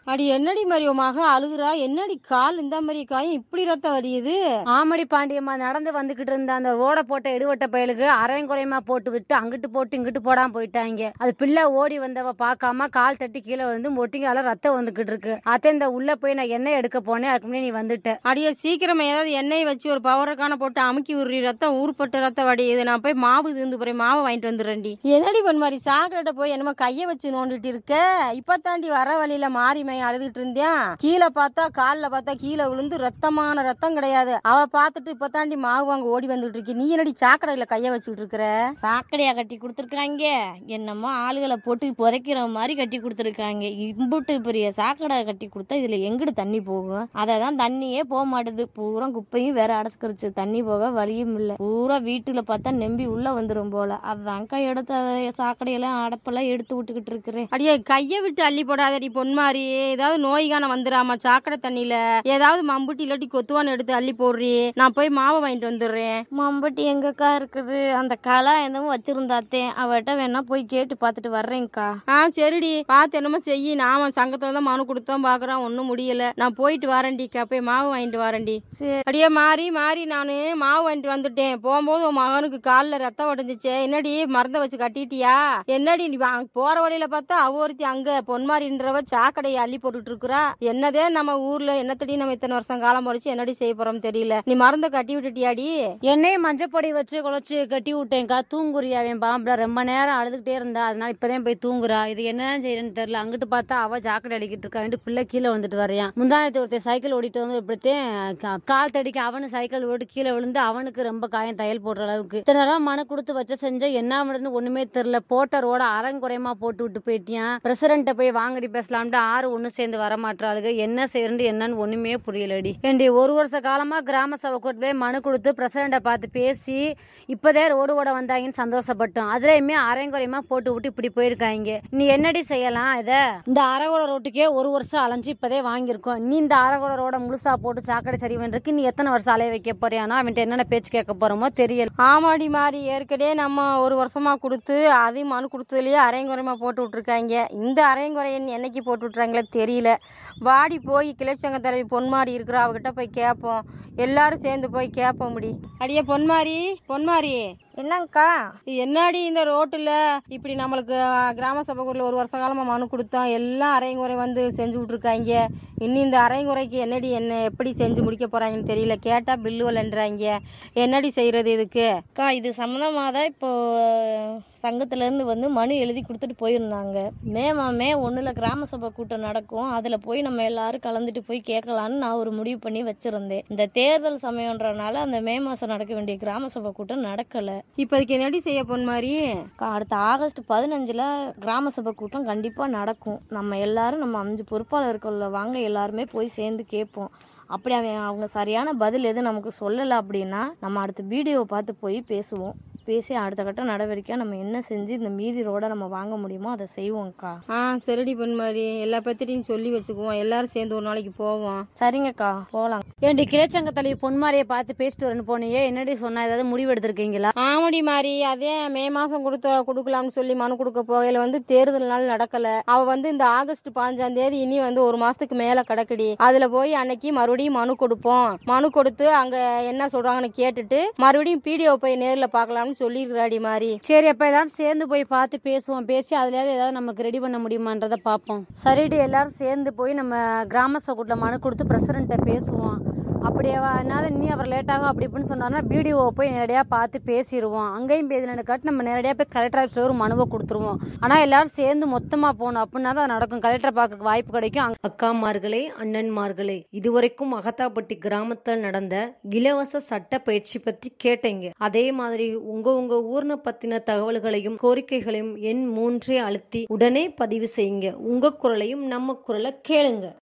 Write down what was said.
அடி என்னடி மாதிரி உன் மகன் அழுகுறா என்னடி கால் இந்த மாதிரி காயம் இப்படி ரத்தம் வலியுது ஆமடி பாண்டியம்மா நடந்து வந்துகிட்டு இருந்த அந்த ரோட போட்ட எடுவட்ட பயலுக்கு அரையும் குறையமா போட்டு விட்டு அங்கிட்டு போட்டு இங்கிட்டு போடாம போயிட்டாங்க அது பிள்ளை ஓடி வந்தவ பார்க்காம கால் தட்டி கீழே விழுந்து மொட்டிங்கால ரத்தம் வந்துகிட்டு இருக்கு அத்தை இந்த உள்ள போய் நான் எண்ணெய் எடுக்க போனேன் அதுக்கு முன்னாடி நீ வந்துட்ட அடியே சீக்கிரமா ஏதாவது எண்ணெய் வச்சு ஒரு பவரக்கான போட்டு அமுக்கி விடுறி ரத்தம் ஊர்பட்ட ரத்தம் வடியுது நான் போய் மாவு தீர்ந்து போறேன் மாவை வாங்கிட்டு வந்துடுறேன்டி என்னடி பண்ண மாதிரி சாக்கடைட்ட போய் என்னமோ கையை வச்சு நோண்டிட்டு இருக்க இப்பத்தாண்டி வர வழியில மாறி மையம் அழுதுட்டு இருந்தேன் கீழே பார்த்தா காலில் பார்த்தா கீழே விழுந்து ரத்தமான ரத்தம் கிடையாது அவ பார்த்துட்டு இப்பத்தாண்டி மாவு வாங்க ஓடி வந்துட்டு இருக்கு நீ என்னடி சாக்கடையில கையை வச்சுட்டு இருக்கிற சாக்கடையா கட்டி கொடுத்துருக்காங்க என்னமோ ஆளுகளை போட்டு புதைக்கிற மாதிரி கட்டி கொடுத்துருக்காங்க இம்புட்டு பெரிய சாக்கடை கட்டி கொடுத்தா இதுல எங்கிட்டு தண்ணி போகும் அதை தான் தண்ணியே போக மாட்டுது பூரா குப்பையும் வேற அடைச்சிக்கிருச்சு தண்ணி போக வழியும் இல்லை பூரா வீட்டுல பார்த்தா நம்பி உள்ள வந்துரும் போல அதான்க்கா எடுத்து அதை சாக்கடையெல்லாம் அடப்பெல்லாம் எடுத்து விட்டுக்கிட்டு இருக்கிறேன் அடியே கையை விட்டு அள்ளி போடாதடி பொன்மாரி ஏதாவது நோய்கான வந்துடாமா சாக்கடை தண்ணியில ஏதாவது மம்புட்டி இல்லாட்டி கொத்துவான்னு எடுத்து அள்ளி போடுறி நான் போய் மாவை வாங்கிட்டு வந்துடுறேன் மம்பட்டி எங்கக்கா இருக்குது அந்த களா என்னமோ வச்சிருந்தாத்தேன் அவட்ட வேணா போய் கேட்டு பார்த்துட்டு வர்றேன்க்கா ஆ சரிடி பார்த்து என்னமோ செய்யி நாம சங்கத்துல தான் மனு கொடுத்தோம் பாக்குறோம் ஒன்றும் முடியல நான் போயிட்டு வரேன்டி போய் மாவு வாங்கிட்டு வரேன்டி சரி அடியே மாறி மாறி நான் மாவு வாங்கிட்டு வந்துட்டேன் போகும்போது உன் மகனுக்கு காலில் ரத்தம் உடஞ்சிச்சே என்னடி மருந்தை வச்சு கட்டிட்டியா என்னடி நீ வா- போற வழியில பார்த்தா அவ ஒருத்தி அங்க பொன்மாரின்றவ சாக்கடையை அள்ளி போட்டுட்டு இருக்கிறா என்னதே நம்ம ஊர்ல என்னத்தடி நம்ம இத்தனை வருஷம் காலம் போறச்சு என்னடி செய்ய போறோம் தெரியல நீ மருந்தை கட்டி விட்டுட்டியாடி எண்ணெயை மஞ்சப்பொடி வச்சு குழச்சி கட்டி விட்டேன்க்கா தூங்குறியா அவன் பாம்புல ரொம்ப நேரம் அழுதுகிட்டே இருந்தா அதனால இப்பதான் போய் தூங்குறா இது என்னதான் செய்யறேன்னு தெரியல அங்கிட்டு பார்த்தா அவ சாக்கடை அடிக்கிட்டு இருக்கா ரெண்டு பிள்ளை கீழே வந்துட்டு வரையான் முந்தானத்தை ஒருத்தன் சைக்கிள் ஓடிட்டு வந்து இப்படித்தான் கா- கால் தடிக்க அவனு சைக்கிள் ஓடி கீழே விழுந்து அவனுக்கு ரொம்ப காயம் தையல் போடுற அளவுக்கு இத்தனை நேரம் மனு கொடுத்து வச்ச செஞ்ச என்ன பண்ணுன்னு ஒண்ணுமே தெரியல போட்ட ரோட அரங்குறையமா போட்டு விட்டு போயிட்டியான் பிரசிடண்ட்டை போய் வாங்கடி பேசலாம்ட்டு ஆறு ஒண்ணு சேர்ந்து வரமாட்டாளுங்க என்ன செய்யறது என்னன்னு ஒண்ணுமே புரியலடி ஏண்டி ஒரு வருஷ காலமா கிராம சபை கூட்டு போய் மனு கொடுத்து பிரசிடண்ட்டை பார்த்து பேசி இப்பதே ரோடு ஓட வந்தாங்கன்னு சந்தோஷப்பட்டோம் அதுலயுமே அரைங்குறையமா போட்டு விட்டு இப்படி போயிருக்காங்க நீ என்னடி செய்யலாம் இத இந்த அரகுற ரோட்டுக்கே ஒரு வருஷம் அலைஞ்சு இப்பதே வாங்கியிருக்கோம் நீ இந்த அரகுற ரோட முழுசா போட்டு சாக்கடை சரி பண்றதுக்கு நீ எத்தனை வருஷம் அலைய வைக்க போறியானா அவன்கிட்ட என்னென்ன பேச்சு கேட்க போறோமோ தெரியல ஆமாடி மாறி ஏற்கனவே நம்ம ஒரு வருஷமா கொடுத்து அதையும் மனு கொடுத்ததுலயே அரைங்குறையமா போட்டு விட்டுருக்காங்க இந்த அரைங்குறையன் என்னைக்கு போட்டு விட்டுறாங்களே தெரியல வாடி போய் கிளைச்சங்க தலைவி பொன்மாரி இருக்கிறா அவகிட்ட போய் கேட்போம் எல்லாரும் சேர்ந்து போய் கேட்போம் முடி அடியே பொன்மாரி பொன்மாரி என்னங்கக்கா இது என்னடி இந்த ரோட்டில் இப்படி நம்மளுக்கு அஹ், கிராம சபைக்குள்ள ஒரு வருஷ காலமாக மனு கொடுத்தோம் எல்லாம் அரைங்குறை வந்து செஞ்சு விட்ருக்காங்க இன்னும் இந்த அரைங்குறைக்கு என்னடி என்ன எப்படி செஞ்சு முடிக்க போகிறாங்கன்னு தெரியல கேட்டால் பில்லு வரலன்றாங்க என்னடி செய்கிறது இதுக்கு அக்கா இது சம்மந்தமாக தான் இப்போ சங்கத்துலேருந்து வந்து மனு எழுதி கொடுத்துட்டு போயிருந்தாங்க மே மே ஒன்றில் கிராம சபை கூட்டம் நடக்கும் அதில் போய் நம்ம எல்லாரும் கலந்துட்டு போய் கேட்கலான்னு நான் ஒரு முடிவு பண்ணி வச்சுருந்தேன் இந்த தேர்தல் சமயம்ன்றனால அந்த மே மாதம் நடக்க வேண்டிய கிராம சபை கூட்டம் நடக்கலை இப்போதைக்கு என்னடி செய்ய பொன்மாரி அக்கா, அடுத்த ஆகஸ்ட் பதினஞ்சில் கிராம சபை கூட்டம் கண்டிப்பாக நடக்கும் நம்ம எல்லாரும் நம்ம அஞ்சு பொறுப்பாளர்கள் வாங்க எல்லாருமே போய் சேர்ந்து கேட்போம் அப்படி அவன் அவங்க சரியான பதில் எதுவும் நமக்கு சொல்லலை அப்படின்னா நம்ம அடுத்த வீடியோவை பார்த்து போய் பேசுவோம் பேசி அடுத்த கட்ட நடவடிக்கை நம்ம என்ன செஞ்சு இந்த மீதி ரோட நம்ம வாங்க முடியுமோ அதை செய்வோம்க்கா ஆ சரிடி பொன்மாரி எல்லா பத்திரியும் சொல்லி வச்சுக்குவோம் எல்லாரும் சேர்ந்து ஒரு நாளைக்கு போவோம் சரிங்கக்கா போகலாம் ஏண்டி கிளைச்சங்க தலைவி பொன்மாரியை பார்த்து பேசிட்டு வரணும் போனியே என்னடி சொன்னா ஏதாவது முடிவு எடுத்திருக்கீங்களா ஆமாடி மாறி அதே மே மாசம் கொடுத்த கொடுக்கலாம்னு சொல்லி மனு கொடுக்க போகையில வந்து தேர்தல் நாள் நடக்கல அவ வந்து இந்த ஆகஸ்ட் பாஞ்சாம் தேதி இனி வந்து ஒரு மாசத்துக்கு மேல கிடக்குடி அதுல போய் அன்னைக்கு மறுபடியும் மனு கொடுப்போம் மனு கொடுத்து அங்க என்ன சொல்றாங்கன்னு கேட்டுட்டு மறுபடியும் பிடிஓ போய் நேர்ல பார்க்கலாம்னு சொல்லியிருக்கிறாடி மாறி சரி அப்ப எல்லாரும் சேர்ந்து போய் பார்த்து பேசுவோம் பேசி அதுலயாவது ஏதாவது நமக்கு ரெடி பண்ண முடியுமான்றத பார்ப்போம் சரிட்டு எல்லாரும் சேர்ந்து போய் நம்ம கிராம சபைக்குள்ள மனு கொடுத்து பிரசிடண்ட்டை பேசுவோம் அப்படியே என்னால இன்னும் அவர் லேட் ஆகும் அப்படி இப்படின்னு சொன்னார்னா பிடிஓ போய் நேரடியாக பார்த்து பேசிடுவோம் அங்கேயும் பேசலன்னு காட்டி நம்ம நேரடியாக போய் கலெக்டர் ஆஃபீஸில் ஒரு மனுவை கொடுத்துருவோம் ஆனால் எல்லாரும் சேர்ந்து மொத்தமாக போகணும் அப்படின்னா தான் அது நடக்கும் கலெக்டரை பார்க்க வாய்ப்பு கிடைக்கும் அங்க- அக்காமார்களே அண்ணன்மார்களே இதுவரைக்கும் அகத்தாப்பட்டி கிராமத்தில் நடந்த இலவச சட்ட பயிற்சி பற்றி கேட்டீங்க அதே மாதிரி உங்க உங்க ஊர்ன பத்தின தகவல்களையும் கோரிக்கைகளையும் எண் மூன்றே அழுத்தி உடனே பதிவு செய்யுங்க உங்க குரலையும் நம்ம குரலை கேளுங்க